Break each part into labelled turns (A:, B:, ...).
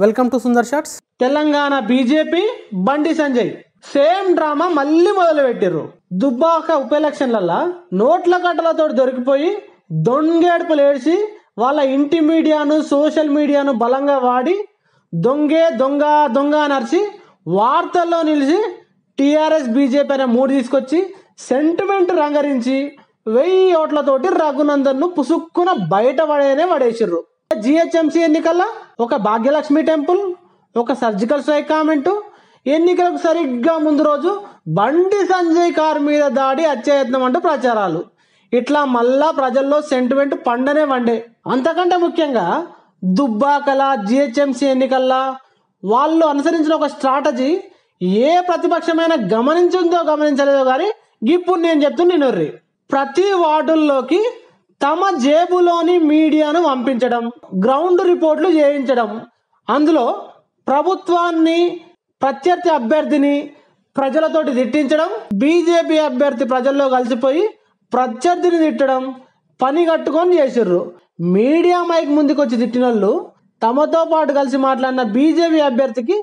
A: welcome to Sundar shots
B: Telangana BJP Bandi Sanjay same drama మళ్ళీ మొదలు పెట్టిర్రు దుబ్బాక ఉప ఎలక్షన్లల్లా నోట్ల కట్టలతో దొరికిపోయి దొంగేడుపులు ఏడ్చి వాళ్ళ ఇంటి మీడియాను సోషల్ మీడియాను బలంగా వాడి దొంగే దొంగ దొంగ అని అరిచి వార్తల్లో నిలిచి టీఆర్ఎస్ బీజేపీ అనే మూడు తీసుకొచ్చి సెంటిమెంట్ రంగరించి వెయ్యి ఓట్లతోటి రఘునందన్ను పుసుక్కున బయట పడేనే పడేసిర్రు జిహెచ్ఎంసీ ఎన్నికల్లో ఒక భాగ్యలక్ష్మి టెంపుల్ ఒక సర్జికల్ స్ట్రైక్ కామెంటు ఎన్నికలకు సరిగ్గా ముందు రోజు బండి సంజయ్ కార్ మీద దాడి అత్యయత్నం అంటూ ప్రచారాలు ఇట్లా మళ్ళా ప్రజల్లో సెంటిమెంట్ పండనే వండే అంతకంటే ముఖ్యంగా దుబ్బాకల జిహెచ్ఎంసీ ఎన్నికల్లా వాళ్ళు అనుసరించిన ఒక స్ట్రాటజీ ఏ ప్రతిపక్షమైనా గమనించిందో గమనించలేదో కానీ ఇప్పుడు నేను చెప్తున్నా ప్రతి వార్డుల్లోకి తమ జేబులోని మీడియాను పంపించడం గ్రౌండ్ రిపోర్ట్లు చేయించడం అందులో ప్రభుత్వాన్ని ప్రత్యర్థి అభ్యర్థిని ప్రజలతోటి తిట్టించడం బీజేపీ అభ్యర్థి ప్రజల్లో కలిసిపోయి ప్రత్యర్థిని తిట్టడం పని కట్టుకొని చేసిర్రు మీడియా మైక్ ముందుకు వచ్చి తిట్టిన వాళ్ళు తమతో పాటు కలిసి మాట్లాడిన బీజేపీ అభ్యర్థికి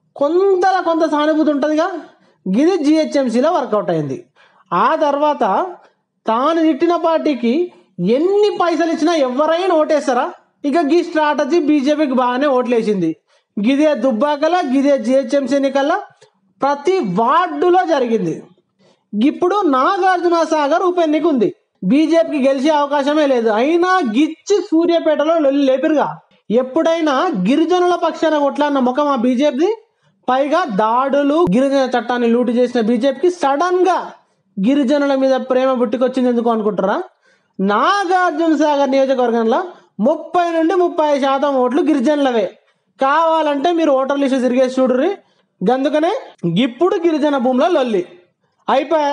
B: కొంతలా కొంత సానుభూతి ఉంటుందిగా గిది జిహెచ్ఎంసీలో వర్కౌట్ అయింది ఆ తర్వాత తాను తిట్టిన పార్టీకి ఎన్ని పైసలు ఇచ్చినా ఎవరైనా ఓటేస్తారా ఇక గీ స్ట్రాటజీ బీజేపీకి బాగానే ఓట్లేసింది గిదే దుబ్బాకల గిదే జిహెచ్ఎంసీ ఎన్నికల్లో ప్రతి వార్డులో జరిగింది ఇప్పుడు నాగార్జున సాగర్ ఉప ఎన్నిక ఉంది బీజేపీకి గెలిచే అవకాశమే లేదు అయినా గిచ్చి సూర్యాపేటలో లొల్లి లేపిరుగా ఎప్పుడైనా గిరిజనుల పక్షాన కొట్లాడిన ముఖం ఆ బీజేపీ పైగా దాడులు గిరిజన చట్టాన్ని లూటు చేసిన బీజేపీకి సడన్ గా గిరిజనుల మీద ప్రేమ పుట్టుకొచ్చింది ఎందుకు అనుకుంటారా నాగార్జున సాగర్ నియోజకవర్గంలో ముప్పై నుండి ముప్పై శాతం ఓట్లు గిరిజనులవే కావాలంటే మీరు ఓటర్ లిస్టు తిరిగేసి చూడుర్రి గందుకనే ఇప్పుడు గిరిజన భూమిలో లొల్లి అయిపోయా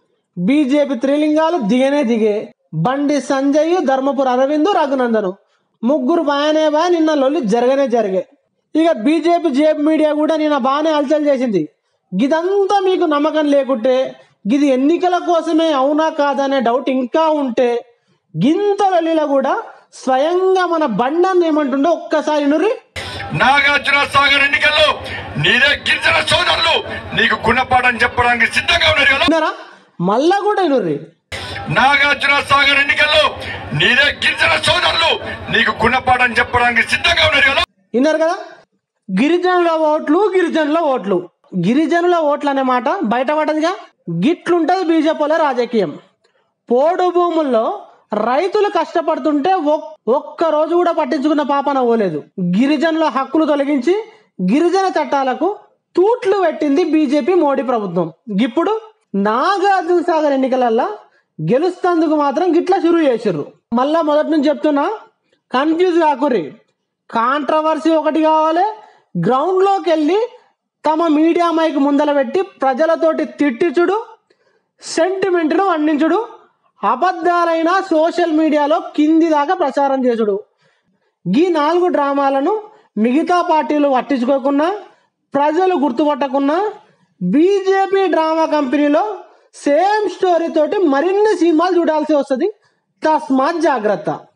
B: బీజేపీ త్రిలింగాలు దిగనే దిగే బండి సంజయ్ ధర్మపురి అరవింద్ రఘునందను ముగ్గురు బాగానే బాగా నిన్న లొల్లి జరగనే జరిగే ఇక బీజేపీ జేబు మీడియా కూడా నిన్న బాగానే హల్చల్ చేసింది ఇదంతా మీకు నమ్మకం లేకుంటే ఇది ఎన్నికల కోసమే అవునా కాదనే డౌట్ ఇంకా ఉంటే గింత లొల్లిలో కూడా స్వయంగా మన బండాన్ని ఏమంటుండో ఒక్కసారి నుర్రి
C: నాగార్జున సాగర్ ఎన్నికల్లో నీదే గిరిజన సోదరులు నీకు గుణపాఠం చెప్పడానికి సిద్ధంగా ఉన్నారు కదా
B: విన్నారా మళ్ళా కూడా నుర్రి
C: నాగార్జున సాగర్ ఎన్నికల్లో నీదే గిరిజన సోదరులు నీకు గుణపాఠం చెప్పడానికి సిద్ధంగా ఉన్నారు కదా
B: విన్నారు కదా గిరిజనుల ఓట్లు గిరిజనుల ఓట్లు గిరిజనుల ఓట్లు అనే మాట బయటపడదుగా గిట్లుంటది బీజేపీల రాజకీయం పోడు భూముల్లో రైతులు కష్టపడుతుంటే ఒక్- ఒక్క రోజు కూడా పట్టించుకున్న పాపన పోలేదు గిరిజనుల హక్కులు తొలగించి గిరిజన చట్టాలకు తూట్లు పెట్టింది బీజేపీ మోడీ ప్రభుత్వం ఇప్పుడు నాగార్జున సాగర్ ఎన్నికలల్లో గెలుస్తందుకు మాత్రం గిట్లా షురూ చేసిర్రు మళ్ళా మొదటి నుంచి చెప్తున్నా కన్ఫ్యూజ్ కాకుర్రి కాంట్రవర్సీ ఒకటి కావాలి గ్రౌండ్లోకి వెళ్ళి తమ మీడియా మైక్ ముందల పెట్టి ప్రజలతోటి తిట్టిచుడు సెంటిమెంట్ను అందించుడు అబద్ధాలైన సోషల్ మీడియాలో కింది దాకా ప్రచారం చేసుడు ఈ నాలుగు డ్రామాలను మిగతా పార్టీలు పట్టించుకోకుండా ప్రజలు గుర్తుపట్టకున్నా బీజేపీ డ్రామా కంపెనీలో సేమ్ స్టోరీ తోటి మరిన్ని సినిమాలు చూడాల్సి వస్తుంది తస్మాత్ జాగ్రత్త